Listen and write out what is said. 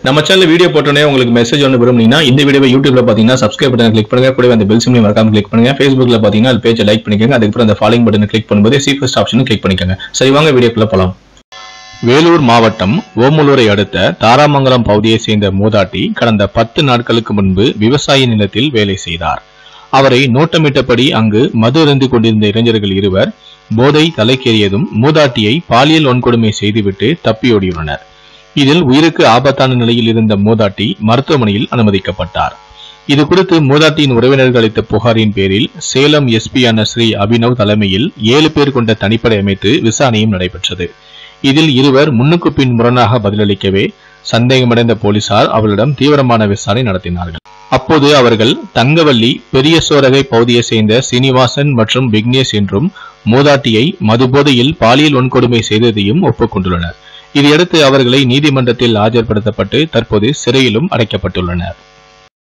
நம்ம channel video போட்டோன்னே உங்களுக்கு மெசேஜ் ஒன்று விரும்புனீங்கன்னா இந்த வீடியோவை யூடியூப்ல பார்த்தீங்கன்னா சப்ஸ்கிரைப் பட்டன் கிளிக் பண்ணுங்க கூடவே அந்த பெல் சிம்லையும் மறக்காம கிளிக் பண்ணுங்க ஃபேஸ்புக்ல பார்த்தீங்கன்னா அது பேஜை லைக் பண்ணிக்கோங்க அதுக்கப்புறம் அந்த ஃபாலோயிங் பட்டனை கிளிக் பண்ணும்போது சி ஃபர்ஸ்ட் ஆப்ஷனும் கிளிக் பண்ணிக்கோங்க சரி வாங்க வீடியோக்குள்ள போலாம் வேலூர் மாவட்டம் ஓமலூரை அடுத்த தாராமங்கலம் பகுதியை சேர்ந்த மூதாட்டி கடந்த பத்து நாட்களுக்கு முன்பு விவசாய நிலத்தில் வேலை செய்தார் அவரை நோட்டமிட்டபடி அங்கு மது அருந்து கொண்டிருந்த இளைஞர்கள் இருவர் போதை தலைக்கேறியதும் மூதாட்டியை பாலியல் வன்கொடுமை செய்துவிட்டு தப்பியோடியுள்ளனர் இதில் உயிருக்கு ஆபத்தான நிலையில் இருந்த மூதாட்டி மருத்துவமனையில் அனுமதிக்கப்பட்டார் இது குறித்து மூதாட்டியின் உறவினர்கள் அளித்த புகாரின் பேரில் சேலம் எஸ்பியான ஸ்ரீ அபினவ் தலைமையில் ஏழு பேர் கொண்ட தனிப்படை அமைத்து விசாரணையும் நடைபெற்றது இதில் இருவர் முன்னுக்கு பின் முரணாக பதிலளிக்கவே சந்தேகமடைந்த போலீசார் அவர்களிடம் தீவிரமான விசாரணை நடத்தினார்கள் அப்போது அவர்கள் தங்கவள்ளி பெரிய சோரகை பகுதியை சேர்ந்த சீனிவாசன் மற்றும் விக்னேஷ் என்றும் மூதாட்டியை மதுபோதையில் பாலியல் வன்கொடுமை செய்ததையும் ஒப்புக்கொண்டுள்ளனர் இதையடுத்து அவர்களை நீதிமன்றத்தில் ஆஜர்படுத்தப்பட்டு தற்போது சிறையிலும் அடைக்கப்பட்டுள்ளனர்